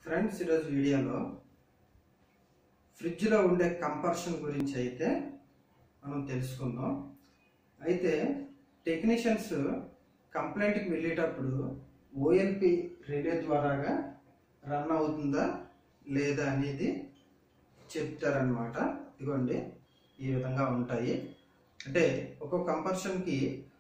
friends ఈరోజు వీడియోలో ఫ్రిడ్జ్లో ఉండే కంపర్షన్ గురించి అయితే మనం తెలుసుకుందాం అయితే టెక్నీషియన్స్ కంప్లైంట్కి వెళ్ళేటప్పుడు ఓఎల్పి రిలే ద్వారాగా రన్ అవుతుందా లేదా అనేది చెప్తారనమాట ఇదిగోండి ఈ విధంగా ఉంటాయి అంటే ఒక్కొక్క కంపర్షన్కి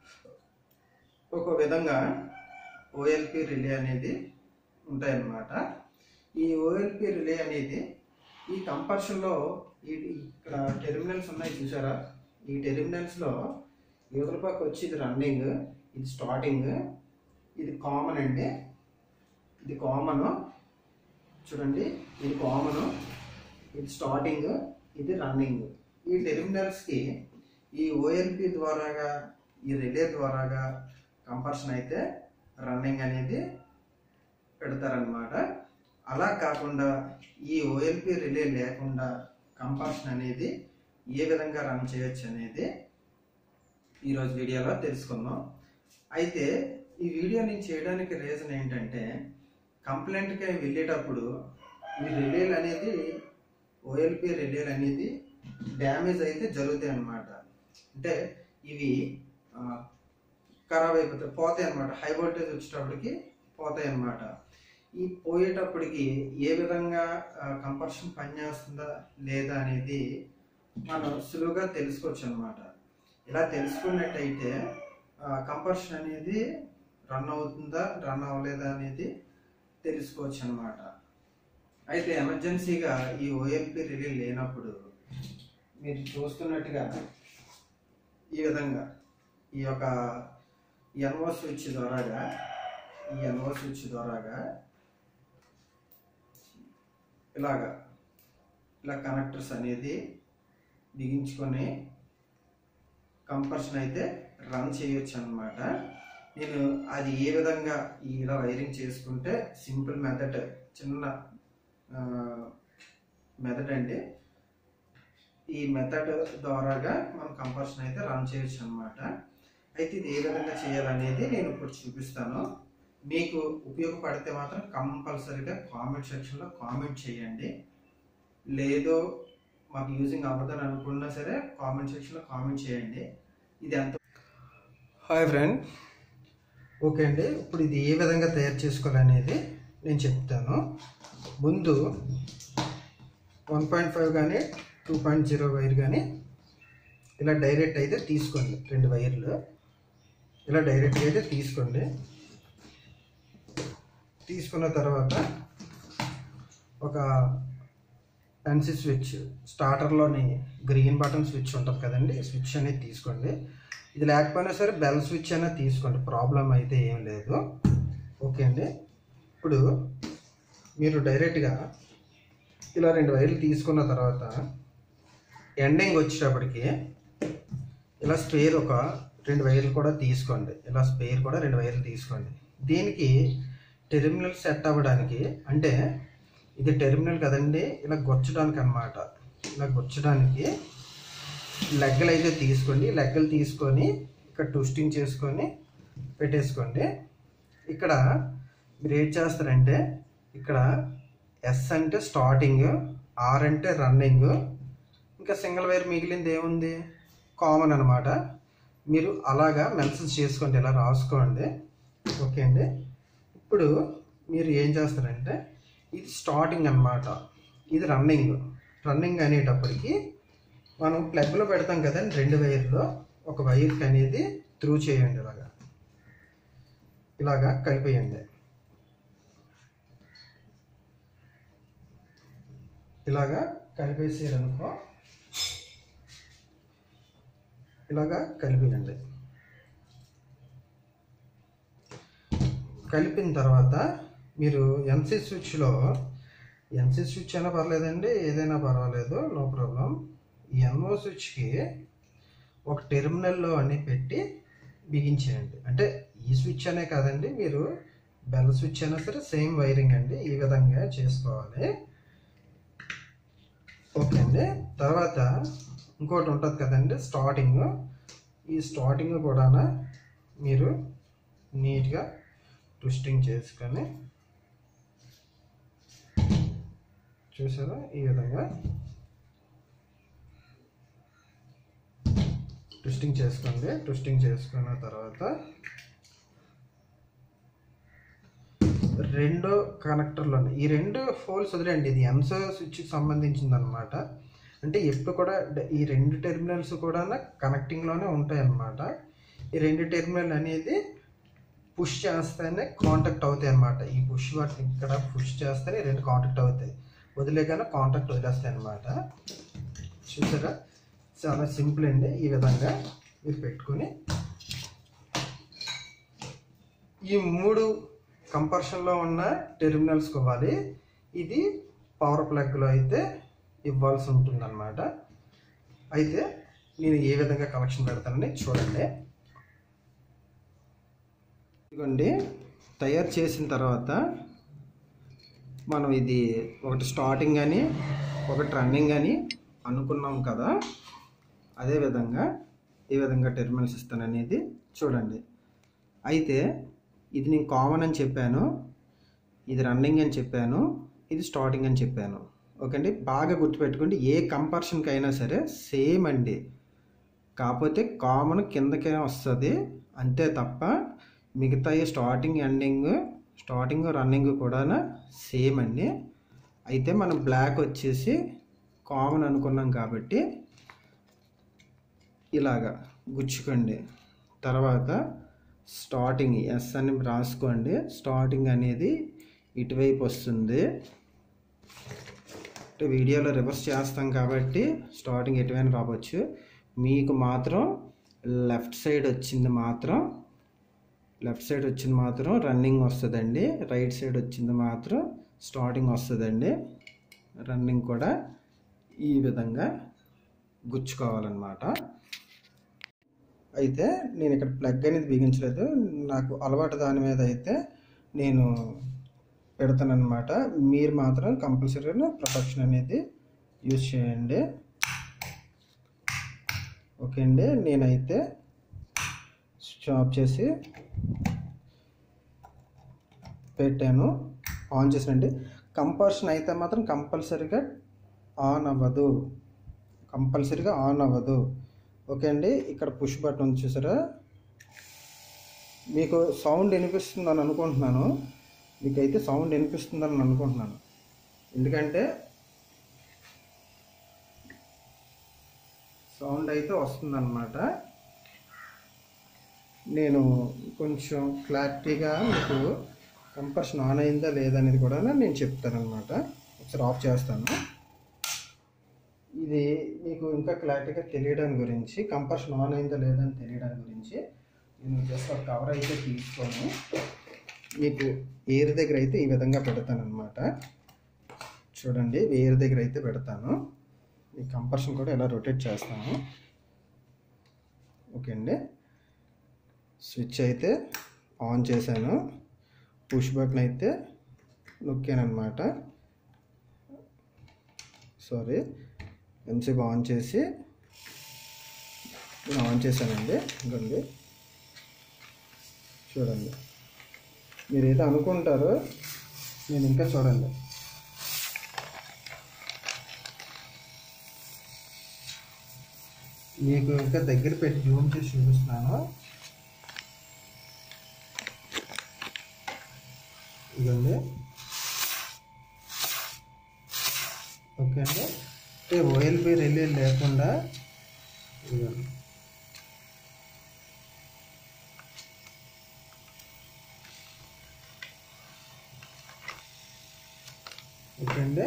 ఒక విధంగా ఓఎల్పి రిలే అనేది ఉంటాయన్నమాట ఈ ఓఎల్పి రిలే అనేది ఈ కంపర్షన్లో ఈ ఇక్కడ టెర్మినల్స్ ఉన్నాయి చూసారా ఈ టెర్మినల్స్లో యువతల పక్క వచ్చి ఇది రన్నింగ్ ఇది స్టార్టింగ్ ఇది కామన్ అండి ఇది కామన్ చూడండి ఇది కామన్ ఇది స్టార్టింగ్ ఇది రన్నింగ్ ఈ టెర్మినల్స్కి ఈ ఓఎల్పి ద్వారాగా ఈ రిలే ద్వారాగా కంపర్షన్ అయితే రన్నింగ్ అనేది పెడతారనమాట అలా కాకుండా ఈ ఓఎల్పి రిలే లేకుండా కంపర్షన్ అనేది ఏ విధంగా రన్ చేయొచ్చు అనేది ఈరోజు వీడియోలో తెలుసుకుందాం అయితే ఈ వీడియో నేను చేయడానికి రీజన్ ఏంటంటే కంప్లైంట్కి వెళ్ళేటప్పుడు ఈ రిలేలు అనేది ఓఎల్పి రిలేలు అనేది డ్యామేజ్ అయితే జరుగుతాయి అన్నమాట అంటే ఇవి ఆ, ఖరాబ్ అయిపోతాయి పోతాయి అన్నమాట హై వోల్టేజ్ వచ్చేటప్పటికి పోతాయి అన్నమాట ఈ పోయేటప్పటికి ఏ విధంగా కంపర్షన్ పనిచేస్తుందా లేదా అనేది మనం సులువుగా తెలుసుకోవచ్చు అనమాట ఇలా తెలుసుకున్నట్టయితే కంపర్షన్ అనేది రన్ అవుతుందా రన్ అవ్వలేదా అనేది తెలుసుకోవచ్చు అనమాట అయితే ఎమర్జెన్సీగా ఈ ఓఎల్పి రిలే లేనప్పుడు మీరు చూస్తున్నట్టుగా ఈ విధంగా ఈ యొక్క ఎన్ఓ స్విచ్ ద్వారాగా ఈ ఎన్ఓ స్విచ్ ద్వారాగా ఇలాగా ఇలా కనెక్టర్స్ అనేది బిగించుకొని కంపర్షన్ అయితే రన్ చేయొచ్చు అనమాట నేను అది ఏ విధంగా ఇలా వైరింగ్ చేసుకుంటే సింపుల్ మెథడ్ చిన్న మెథడ్ అండి ఈ మెథడ్ ద్వారాగా మనం కంపర్షన్ అయితే రన్ చేయొచ్చు అనమాట అయితే ఇది ఏ విధంగా చేయాలనేది నేను ఇప్పుడు చూపిస్తాను మీకు ఉపయోగపడితే మాత్రం కంపల్సరీగా కామెంట్ సెక్షన్లో కామెంట్ చేయండి లేదో మాకు యూజింగ్ అవ్వదని అనుకున్నా సరే కామెంట్ సెక్షన్లో కామెంట్ చేయండి ఇది ఎంత హాయ్ ఫ్రెండ్ ఓకే అండి ఇప్పుడు ఇది ఏ విధంగా తయారు చేసుకోవాలనేది నేను చెప్తాను ముందు వన్ పాయింట్ ఫైవ్ కానీ టూ పాయింట్ జీరో వైర్ కానీ ఇలా డైరెక్ట్ అయితే తీసుకోండి రెండు వైర్లు ఇలా డైరెక్ట్గా అయితే తీసుకోండి తీసుకున్న తర్వాత ఒక పెన్సి స్విచ్ స్టార్టర్లోని గ్రీన్ బటన్ స్విచ్ ఉంటుంది కదండి ఈ స్విచ్ అనేది తీసుకోండి ఇది లేకపోయినా సరే బెల్ స్విచ్ అయినా తీసుకోండి ప్రాబ్లం అయితే ఏం లేదు ఓకే అండి ఇప్పుడు మీరు డైరెక్ట్గా ఇలా రెండు వైర్లు తీసుకున్న తర్వాత ఎండింగ్ వచ్చేటప్పటికి ఇలా స్పేర్ ఒక రెండు వైర్లు కూడా తీసుకోండి ఇలా స్పేర్ కూడా రెండు వైర్లు తీసుకోండి దీనికి టెర్మినల్ సెట్ అవ్వడానికి అంటే ఇది టెర్మినల్ కదండి ఇలా గొచ్చడానికి అన్నమాట ఇలా గొచ్చడానికి లెగ్గలు అయితే తీసుకోండి లెగ్గలు తీసుకొని ఇక్కడ ట్విస్టింగ్ చేసుకొని పెట్టేసుకోండి ఇక్కడ మీరు ఏం చేస్తారంటే ఇక్కడ ఎస్ అంటే స్టార్టింగ్ ఆర్ అంటే రన్నింగ్ ఇంకా సింగిల్ వైర్ మిగిలింది ఏముంది కామన్ అనమాట మీరు అలాగా మెన్షన్ చేసుకోండి ఇలా రాసుకోండి ఓకే అండి ఇప్పుడు మీరు ఏం చేస్తారంటే ఇది స్టార్టింగ్ అన్నమాట ఇది రన్నింగ్ రన్నింగ్ అనేటప్పటికి మనం ప్లగ్లో పెడతాం కదండి రెండు వైర్లో ఒక వైర్కి అనేది త్రూ చేయండి ఇలాగా ఇలాగా కలిపేయండి ఇలాగా కలిపేసారనుకో ఇలాగా కలిపేయండి కలిపిన తర్వాత మీరు ఎన్సీ స్విచ్లో ఎన్సీ స్విచ్ అయినా పర్లేదండి ఏదైనా పర్వాలేదు నో ప్రాబ్లం ఈ ఎన్ఓ స్విచ్కి ఒక టెర్మినల్లో అని పెట్టి బిగించేయండి అంటే ఈ స్విచ్ అనే కాదండి మీరు బెల్ స్విచ్ అయినా సరే సేమ్ వైరింగ్ అండి ఈ విధంగా చేసుకోవాలి ఓకే అండి తర్వాత ఇంకోటి ఉంటుంది కదండి స్టార్టింగ్ ఈ స్టార్టింగ్ కూడా మీరు నీట్గా ట్విస్టింగ్ చేసుకొని చూసారా ఈ విధంగా ట్విస్టింగ్ చేసుకోండి ట్విస్టింగ్ చేసుకున్న తర్వాత రెండో కనెక్టర్లో ఈ రెండు హోల్స్ వదిలేండి ఇది ఎన్సో స్విచ్కి సంబంధించింది అనమాట అంటే ఎప్పుడు కూడా డ- ఈ రెండు టెర్మినల్స్ కూడా కనెక్టింగ్లోనే ఉంటాయి అన్నమాట ఈ రెండు టెర్మినల్ అనేది పుష్ చేస్తేనే కాంటాక్ట్ అవుతాయి అన్నమాట ఈ పుష్ బటన్ ఇక్కడ పుష్ చేస్తేనే ఈ రెండు కాంటాక్ట్ అవుతాయి వదిలేగానే కాంటాక్ట్ వదిలేస్తాయి అన్నమాట చూసారా చాలా సింపుల్ అండి ఈ విధంగా మీరు పెట్టుకొని ఈ మూడు కంపర్షన్లో ఉన్న టెర్మినల్స్కి ఇవ్వాలి ఇది పవర్ ప్లగ్లో అయితే ఇవ్వాల్సి ఉంటుందన్నమాట అయితే నేను ఏ విధంగా కనెక్షన్ పెడతానని చూడండి ఇదిగోండి తయారు చేసిన తర్వాత మనం ఇది ఒకటి స్టార్టింగ్ అని ఒకటి రన్నింగ్ అని అనుకున్నాం కదా అదేవిధంగా ఏ విధంగా టెర్మినల్స్ ఇస్తాననేది చూడండి అయితే ఇది నేను కామన్ అని చెప్పాను ఇది రన్నింగ్ అని చెప్పాను ఇది స్టార్టింగ్ అని చెప్పాను ఓకే అండి బాగా గుర్తుపెట్టుకోండి ఏ కంపర్షన్కి అయినా సరే సేమ్ అండి కాకపోతే కామన్ కిందకే వస్తుంది అంతే తప్ప మిగతా ఈ స్టార్టింగ్ ఎండింగ్ స్టార్టింగ్ రన్నింగ్ కూడా సేమ్ అండి అయితే మనం బ్లాక్ వచ్చేసి కామన్ అనుకున్నాం కాబట్టి ఇలాగా గుచ్చుకోండి తర్వాత స్టార్టింగ్ ఎస్ అని రాసుకోండి స్టార్టింగ్ అనేది ఇటువైపు వస్తుంది అంటే వీడియోలో రివర్స్ చేస్తాం కాబట్టి స్టార్టింగ్ ఎటువైనా రావచ్చు మీకు మాత్రం లెఫ్ట్ సైడ్ వచ్చింది మాత్రం లెఫ్ట్ సైడ్ వచ్చింది మాత్రం రన్నింగ్ వస్తుందండి రైట్ సైడ్ వచ్చింది మాత్రం స్టార్టింగ్ వస్తుందండి రన్నింగ్ కూడా ఈ విధంగా గుచ్చుకోవాలన్నమాట అయితే నేను ఇక్కడ ప్లగ్ అనేది బిగించలేదు నాకు అలవాటు దాని మీద అయితే నేను పెడతానన్నమాట మీరు మాత్రం కంపల్సరీగా ప్రొటెక్షన్ అనేది యూజ్ చేయండి ఓకే అండి నేనైతే స్టాప్ చేసి పెట్టాను ఆన్ చేసానండి కంపల్షన్ అయితే మాత్రం కంపల్సరీగా ఆన్ అవ్వదు కంపల్సరీగా ఆన్ అవ్వదు ఓకే అండి ఇక్కడ పుష్ బటన్ ఉంది చూసారా మీకు సౌండ్ వినిపిస్తుందని అనుకుంటున్నాను మీకైతే సౌండ్ వినిపిస్తుందని అనుకుంటున్నాను ఎందుకంటే సౌండ్ అయితే వస్తుందన్నమాట నేను కొంచెం క్లారిటీగా మీకు కంపర్షన్ ఆన్ అయిందా లేదా అనేది కూడా నేను చెప్తానమాట ఒకసారి ఆఫ్ చేస్తాను ఇది మీకు ఇంకా క్లారిటీగా తెలియడం గురించి కంపర్షన్ ఆన్ అయిందా లేదా అని తెలియడం గురించి నేను జస్ట్ ఒక కవర్ అయితే తీసుకొని మీకు ఎయిర్ దగ్గర అయితే ఈ విధంగా పెడతాను అనమాట చూడండి ఎయిర్ దగ్గర అయితే పెడతాను ఈ కంపర్షన్ కూడా ఇలా రొటేట్ చేస్తాను ఓకే అండి స్విచ్ అయితే ఆన్ చేశాను పుష్ బటన్ అయితే నొక్కాను అనమాట సారీ ఎంతసేపు ఆన్ చేసి నేను ఆన్ చేశానండి ఇంకోండి చూడండి మీరు ఏదో అనుకుంటారో నేను ఇంకా చూడండి మీకు ఇంకా దగ్గర పెట్టి జూమ్ చేసి చూపిస్తున్నాను ఇదండి ఓకే అండి అంటే ఓఎల్పి రిలే లేకుండా ఇదిగోండి ఓకే అండి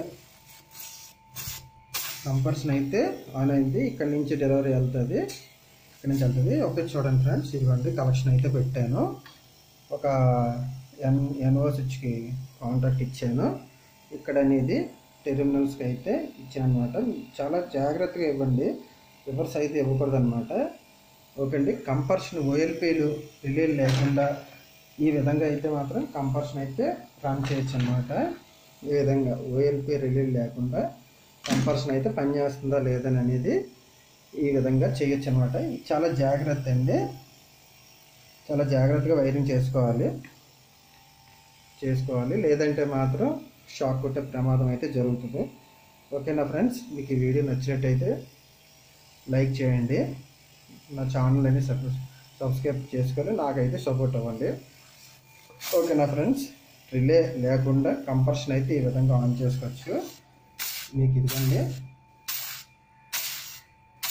కంపర్షన్ అయితే ఆన్ అయింది ఇక్కడ నుంచి డెలివరీ వెళ్తుంది ఇక్కడ నుంచి వెళ్తుంది ఓకే చూడండి ఫ్రెండ్స్ ఇదిగోండి కలెక్షన్ అయితే పెట్టాను ఒక ఎన్ ఎన్ఓ స్విచ్కి కాంటాక్ట్ ఇచ్చాను ఇక్కడ అనేది టెర్మినల్స్కి అయితే ఇచ్చాను అనమాట చాలా జాగ్రత్తగా ఇవ్వండి రివర్స్ అయితే ఇవ్వకూడదు అనమాట ఓకే అండి కంపర్షన్ ఓఎల్పీలు రిలే లేకుండా ఈ విధంగా అయితే మాత్రం కంపర్షన్ అయితే రన్ చేయొచ్చు అనమాట ఈ విధంగా ఓఎల్పీ రిలే లేకుండా కంపర్షన్ అయితే పనిచేస్తుందా లేదని అనేది ఈ విధంగా చేయొచ్చు అనమాట చాలా జాగ్రత్త అండి చాలా జాగ్రత్తగా వైరింగ్ చేసుకోవాలి చేసుకోవాలి లేదంటే మాత్రం షాక్ కొట్టే ప్రమాదం అయితే జరుగుతుంది ఓకేనా ఫ్రెండ్స్ మీకు ఈ వీడియో నచ్చినట్టయితే లైక్ చేయండి నా ఛానల్ అని సబ్ సబ్స్క్రైబ్ చేసుకొని నాకైతే సపోర్ట్ అవ్వండి ఓకేనా ఫ్రెండ్స్ రిలే లేకుండా కంపర్షన్ అయితే ఈ విధంగా ఆన్ చేసుకోవచ్చు మీకు ఇదిగోండి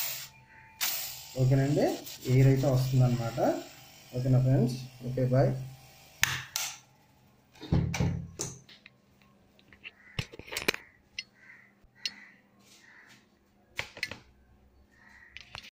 ఓకేనండి ఎయిర్ అయితే వస్తుందన్నమాట ఓకేనా ఫ్రెండ్స్ ఓకే బాయ్